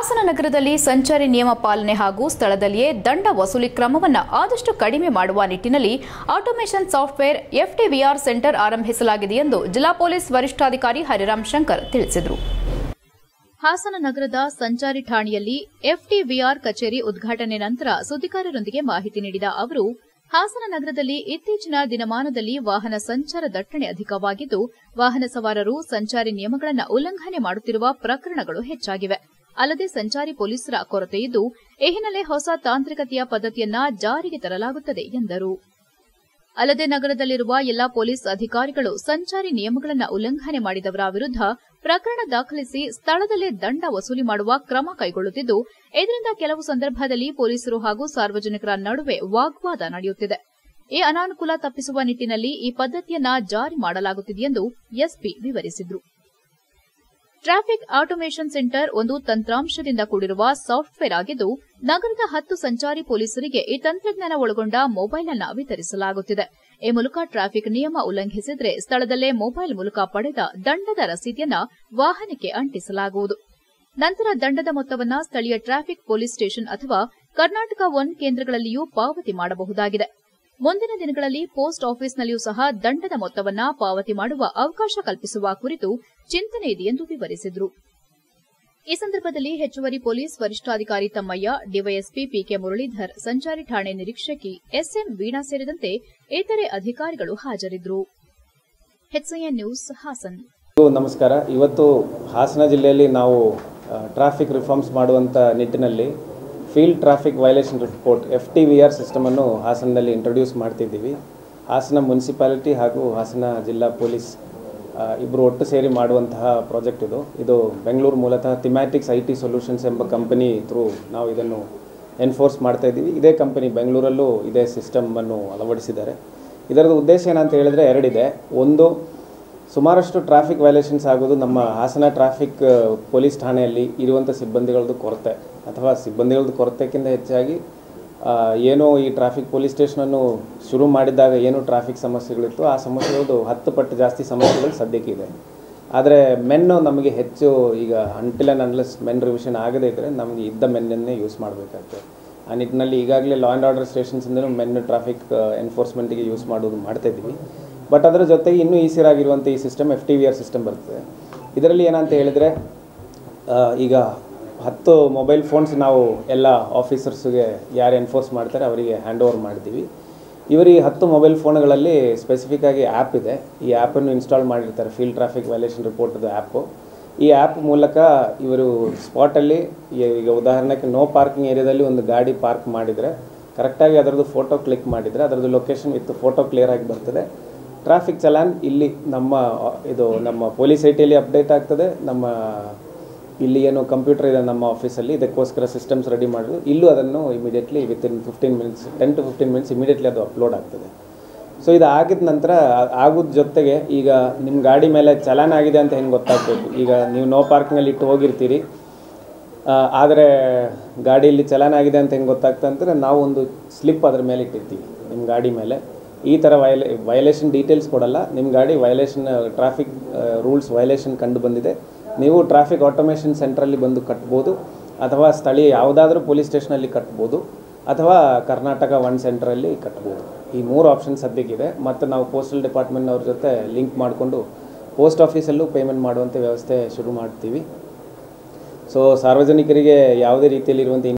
ಹಾಸನ ನಗರದಲ್ಲಿ ಸಂಚಾರಿ ನಿಯಮ ಪಾಲನೆ ಹಾಗೂ ಸ್ಥಳದಲ್ಲಿಯೇ ದಂಡ ವಸೂಲಿ ಕ್ರಮವನ್ನು ಆದಷ್ಟು ಕಡಿಮೆ ಮಾಡುವ ನಿಟ್ಟಿನಲ್ಲಿ ಆಟೋಮೇಷನ್ ಸಾಫ್ಟ್ವೇರ್ ಎಫ್ಟಿವಿಆರ್ ಸೆಂಟರ್ ಆರಂಭಿಸಲಾಗಿದೆ ಎಂದು ಜಿಲ್ಲಾ ಪೊಲೀಸ್ ವರಿಷ್ಠಾಧಿಕಾರಿ ಹರಿರಾಮ್ ಶಂಕರ್ ತಿಳಿಸಿದರು ಹಾಸನ ನಗರದ ಸಂಚಾರಿ ಠಾಣೆಯಲ್ಲಿ ಎಫ್ಟಿವಿಆರ್ ಕಚೇರಿ ಉದ್ಘಾಟನೆ ನಂತರ ಸುದ್ದಿಗಾರರೊಂದಿಗೆ ಮಾಹಿತಿ ನೀಡಿದ ಅವರು ಹಾಸನ ನಗರದಲ್ಲಿ ಇತ್ತೀಚಿನ ದಿನಮಾನದಲ್ಲಿ ವಾಹನ ಸಂಚಾರ ದಟ್ಟಣೆ ಅಧಿಕವಾಗಿದ್ದು ವಾಹನ ಸವಾರರು ಸಂಚಾರಿ ನಿಯಮಗಳನ್ನು ಉಲ್ಲಂಘನೆ ಮಾಡುತ್ತಿರುವ ಪ್ರಕರಣಗಳು ಹೆಚ್ಚಾಗಿವೆ ಅಲ್ಲದೆ ಸಂಚಾರಿ ಪೊಲೀಸರ ಕೊರತೆಯಿದ್ದು ಈ ಹಿನ್ನೆಲೆ ಹೊಸ ತಾಂತ್ರಿಕತೆಯ ಪದ್ದತಿಯನ್ನ ಜಾರಿಗೆ ತರಲಾಗುತ್ತದೆ ಎಂದರು ಅಲ್ಲದೆ ನಗರದಲ್ಲಿರುವ ಎಲ್ಲಾ ಪೊಲೀಸ್ ಅಧಿಕಾರಿಗಳು ಸಂಚಾರಿ ನಿಯಮಗಳನ್ನು ಉಲ್ಲಂಘನೆ ಮಾಡಿದವರ ವಿರುದ್ಧ ಪ್ರಕರಣ ದಾಖಲಿಸಿ ಸ್ಥಳದಲ್ಲೇ ದಂಡ ವಸೂಲಿ ಮಾಡುವ ಕ್ರಮ ಕೈಗೊಳ್ಳುತ್ತಿದ್ದು ಇದರಿಂದ ಕೆಲವು ಸಂದರ್ಭದಲ್ಲಿ ಪೊಲೀಸರು ಹಾಗೂ ಸಾರ್ವಜನಿಕರ ನಡುವೆ ವಾಗ್ವಾದ ನಡೆಯುತ್ತಿದೆ ಈ ಅನಾನುಕೂಲ ತಪ್ಪಿಸುವ ನಿಟ್ಟಿನಲ್ಲಿ ಈ ಪದ್ದತಿಯನ್ನ ಜಾರಿ ಮಾಡಲಾಗುತ್ತಿದೆ ಎಂದು ಎಸ್ಪಿ ವಿವರಿಸಿದರು ಟ್ರಾಫಿಕ್ ಆಟೋಮೇಷನ್ ಸೆಂಟರ್ ಒಂದು ತಂತ್ರಾಂಶದಿಂದ ಕೂಡಿರುವ ಸಾಫ್ಟ್ವೇರ್ ಆಗಿದ್ದು ನಗರದ ಹತ್ತು ಸಂಚಾರಿ ಪೊಲೀಸರಿಗೆ ಈ ತಂತ್ರಜ್ಞಾನ ಒಳಗೊಂಡ ಮೊಬೈಲ್ ಅನ್ನು ವಿತರಿಸಲಾಗುತ್ತಿದೆ ಈ ಮೂಲಕ ಟ್ರಾಫಿಕ್ ನಿಯಮ ಉಲ್ಲಂಘಿಸಿದರೆ ಸ್ಥಳದಲ್ಲೇ ಮೊಬೈಲ್ ಮೂಲಕ ಪಡೆದ ದಂಡದ ರಸೀದಿಯನ್ನ ವಾಹನಕ್ಕೆ ಅಂಟಿಸಲಾಗುವುದು ನಂತರ ದಂಡದ ಮೊತ್ತವನ್ನ ಸ್ಥಳೀಯ ಟ್ರಾಫಿಕ್ ಪೊಲೀಸ್ ಸ್ಟೇಷನ್ ಅಥವಾ ಕರ್ನಾಟಕ ಒನ್ ಕೇಂದ್ರಗಳಲ್ಲಿಯೂ ಪಾವತಿ ಮಾಡಬಹುದಾಗಿದೆ ಮುಂದಿನ ದಿನಗಳಲ್ಲಿ ಪೋಸ್ಟ್ ಆಫೀಸ್ನಲ್ಲಿಯೂ ಸಹ ದಂಡದ ಮೊತ್ತವನ್ನ ಪಾವತಿ ಮಾಡುವ ಅವಕಾಶ ಕಲ್ಪಿಸುವ ಕುರಿತು ಚಿಂತನೆ ಇದೆ ಎಂದು ವಿವರಿಸಿದರು ಈ ಸಂದರ್ಭದಲ್ಲಿ ಹೆಚ್ಚುವರಿ ಪೊಲೀಸ್ ವರಿಷ್ಠಾಧಿಕಾರಿ ತಮ್ಮಯ್ಯ ಡಿವೈಎಸ್ಪಿ ಪಿಕೆ ಮುರಳೀಧರ್ ಸಂಚಾರಿ ಠಾಣೆ ನಿರೀಕ್ಷಕಿ ಎಸ್ಎಂ ವೀಣಾ ಸೇರಿದಂತೆ ಇತರೆ ಅಧಿಕಾರಿಗಳು ಹಾಜರಿದ್ದರು ಹೆಚ್ಐಎನ್ ನ್ಯೂಸ್ ಹಾಸನ್ ನಮಸ್ಕಾರ ಇವತ್ತು ಹಾಸನ ಜಿಲ್ಲೆಯಲ್ಲಿ ನಾವು ಟ್ರಾಫಿಕ್ ರಿಫಾರ್ಮ್ಸ್ ಮಾಡುವಂಥ ನಿಟ್ಟಿನಲ್ಲಿ field traffic violation report F T V R ಸಿಸ್ಟಮನ್ನು ಹಾಸನದಲ್ಲಿ ಇಂಟ್ರೊಡ್ಯೂಸ್ ಮಾಡ್ತಿದ್ದೀವಿ ಹಾಸನ ಮುನ್ಸಿಪಾಲಿಟಿ ಹಾಗೂ ಹಾಸನ ಜಿಲ್ಲಾ ಪೊಲೀಸ್ ಇಬ್ಬರು ಒಟ್ಟು ಸೇರಿ ಮಾಡುವಂತಹ ಪ್ರಾಜೆಕ್ಟ್ ಇದು ಇದು ಬೆಂಗಳೂರು ಮೂಲತಃ ಥಿಮ್ಯಾಟಿಕ್ಸ್ ಐ ಟಿ ಸೊಲ್ಯೂಷನ್ಸ್ ಎಂಬ ಕಂಪನಿ ಥ್ರೂ ನಾವು ಇದನ್ನು ಎನ್ಫೋರ್ಸ್ ಮಾಡ್ತಾ ಇದ್ದೀವಿ ಇದೇ ಕಂಪನಿ ಬೆಂಗಳೂರಲ್ಲೂ ಇದೇ ಸಿಸ್ಟಮನ್ನು ಅಳವಡಿಸಿದ್ದಾರೆ ಇದರದ ಉದ್ದೇಶ ಏನಂತ ಹೇಳಿದ್ರೆ ಎರಡಿದೆ ಒಂದು ಸುಮಾರಷ್ಟು ಟ್ರಾಫಿಕ್ ವೈಲೇಷನ್ಸ್ ಆಗೋದು ನಮ್ಮ ಹಾಸನ ಟ್ರಾಫಿಕ್ ಪೊಲೀಸ್ ಠಾಣೆಯಲ್ಲಿ ಇರುವಂಥ ಸಿಬ್ಬಂದಿಗಳದ್ದು ಕೊರತೆ ಅಥವಾ ಸಿಬ್ಬಂದಿಗಳದ್ದು ಕೊರತೆಕ್ಕಿಂತ ಹೆಚ್ಚಾಗಿ ಆ, ಏನೋ ಈ ಟ್ರಾಫಿಕ್ ಪೊಲೀಸ್ ಸ್ಟೇಷನನ್ನು ಶುರು ಮಾಡಿದಾಗ ಏನು ಟ್ರಾಫಿಕ್ ಸಮಸ್ಯೆಗಳಿತ್ತು ಆ ಸಮಸ್ಯೆಗಳದ್ದು ಹತ್ತು ಪಟ್ಟು ಜಾಸ್ತಿ ಸಮಸ್ಯೆಗಳು ಸದ್ಯಕ್ಕಿದೆ ಆದರೆ ಮೆನ್ನು ನಮಗೆ ಹೆಚ್ಚು ಈಗ until and unless men revision ಆಗದೇ ಇದ್ದರೆ ನಮಗೆ ಇದ್ದ ಮೆನ್ನನ್ನೇ ಯೂಸ್ ಮಾಡಬೇಕಾಗ್ತದೆ ಆ ನಿಟ್ಟಿನಲ್ಲಿ ಈಗಾಗಲೇ ಲಾ ಆ್ಯಂಡ್ ಆರ್ಡರ್ ಸ್ಟೇಷನ್ಸಿಂದಲೂ ಮೆನ್ ಟ್ರಾಫಿಕ್ ಎನ್ಫೋರ್ಸ್ಮೆಂಟಿಗೆ ಯೂಸ್ ಮಾಡೋದು ಮಾಡ್ತಾ ಇದ್ದೀವಿ ಬಟ್ ಅದರ ಜೊತೆಗೆ ಇನ್ನೂ ಈಸಿಯಾಗಿರುವಂಥ ಈ system F T V R system ಬರ್ತದೆ ಇದರಲ್ಲಿ ಏನಂತ ಹೇಳಿದರೆ ಆ, ಈಗ ಹತ್ತು ಮೊಬೈಲ್ ಫೋನ್ಸ್ ನಾವು ಎಲ್ಲ ಆಫೀಸರ್ಸ್ಗೆ ಯಾರು ಎನ್ಫೋರ್ಸ್ ಮಾಡ್ತಾರೆ ಅವರಿಗೆ ಹ್ಯಾಂಡ್ ಓವರ್ ಮಾಡಿದ್ದೀವಿ ಇವರು ಈ ಹತ್ತು ಮೊಬೈಲ್ ಫೋನ್ಗಳಲ್ಲಿ ಸ್ಪೆಸಿಫಿಕ್ ಆಗಿ ಆ್ಯಪ್ ಇದೆ ಈ ಆ್ಯಪನ್ನು ಇನ್ಸ್ಟಾಲ್ ಮಾಡಿರ್ತಾರೆ ಫೀಲ್ಡ್ ಟ್ರಾಫಿಕ್ ವೈಲೇಷನ್ ರಿಪೋರ್ಟ್ದು ಆ್ಯಪು ಈ ಆ್ಯಪ್ ಮೂಲಕ ಇವರು ಸ್ಪಾಟಲ್ಲಿ ಈಗ ಉದಾಹರಣೆಗೆ ನೋ ಪಾರ್ಕಿಂಗ್ ಏರಿಯಾದಲ್ಲಿ ಒಂದು ಗಾಡಿ ಪಾರ್ಕ್ ಮಾಡಿದರೆ ಕರೆಕ್ಟಾಗಿ ಅದರದ್ದು ಫೋಟೋ ಕ್ಲಿಕ್ ಮಾಡಿದರೆ ಅದರದ್ದು ಲೊಕೇಶನ್ ವಿತ್ ಫೋಟೋ ಕ್ಲಿಯರ್ ಆಗಿ ಬರ್ತದೆ ಟ್ರಾಫಿಕ್ ಚಲಾನ್ ಇಲ್ಲಿ ನಮ್ಮ ಆ, ಇದು ನಮ್ಮ ಪೊಲೀಸ್ ಐ ಟಿಯಲ್ಲಿ ಅಪ್ಡೇಟ್ ಆಗ್ತದೆ ನಮ್ಮ ಇಲ್ಲಿ ಏನು ಕಂಪ್ಯೂಟರ್ ಇದೆ ನಮ್ಮ ಆಫೀಸಲ್ಲಿ ಇದಕ್ಕೋಸ್ಕರ ಸಿಸ್ಟಮ್ಸ್ ರೆಡಿ ಮಾಡೋದು ಇಲ್ಲೂ ಅದನ್ನು immediately within fifteen minutes ten to fifteen minutes immediately ಅದು ಅಪ್ಲೋಡ್ ಆಗ್ತದೆ ಸೊ ಇದು ಆಗಿದ ನಂತರ ಆಗೋದ್ ಜೊತೆಗೆ ಈಗ ನಿಮ್ಮ ಗಾಡಿ ಮೇಲೆ ಚಲಾನ್ ಆಗಿದೆ ಅಂತ ಹೆಂಗೆ ಗೊತ್ತಾಗಬೇಕು ಈಗ ನೀವು ನೋ ಪಾರ್ಕಿಂಗಲ್ಲಿ ಇಟ್ಟು ಹೋಗಿರ್ತೀರಿ ಆ, ಆದರೆ ಗಾಡಿಯಲ್ಲಿ ಚಲಾನ್ ಆಗಿದೆ ಅಂತ ಹೆಂಗೆ ಗೊತ್ತಾಗ್ತದೆ ಅಂದರೆ ನಾವು ಒಂದು ಸ್ಲಿಪ್ ಅದ್ರ ಮೇಲೆ ಇಟ್ಟಿರ್ತೀವಿ ನಿಮ್ಮ ಗಾಡಿ ಮೇಲೆ ಈ ಥರ ವೈಲೇ ವೈಲೇಷನ್ ಡೀಟೇಲ್ಸ್ ಕೊಡಲ್ಲ ನಿಮ್ಮ ಗಾಡಿ ವೈಲೇಷನ್ ಟ್ರಾಫಿಕ್ ರೂಲ್ಸ್ ವೈಲೇಷನ್ ಕಂಡು ಬಂದಿದೆ ನೀವು ಟ್ರಾಫಿಕ್ ಆಟೋಮೇಷನ್ ಸೆಂಟ್ರಲ್ಲಿ ಬಂದು ಕಟ್ಬೋದು ಅಥವಾ ಸ್ಥಳೀಯ ಯಾವುದಾದ್ರೂ ಪೊಲೀಸ್ ಸ್ಟೇಷನಲ್ಲಿ ಕಟ್ಬೋದು ಅಥವಾ ಕರ್ನಾಟಕ ಒನ್ ಸೆಂಟ್ರಲ್ಲಿ ಕಟ್ಬೋದು ಈ ಮೂರು ಆಪ್ಷನ್ ಸದ್ಯಕ್ಕಿದೆ ಮತ್ತು ನಾವು ಪೋಸ್ಟಲ್ ಡಿಪಾರ್ಟ್ಮೆಂಟ್ನವ್ರ ಜೊತೆ ಲಿಂಕ್ ಮಾಡಿಕೊಂಡು ಪೋಸ್ಟ್ ಆಫೀಸಲ್ಲೂ ಪೇಮೆಂಟ್ ಮಾಡುವಂಥ ವ್ಯವಸ್ಥೆ ಶುರು ಮಾಡ್ತೀವಿ ಸೊ ಸಾರ್ವಜನಿಕರಿಗೆ ಯಾವುದೇ ರೀತಿಯಲ್ಲಿರುವಂಥ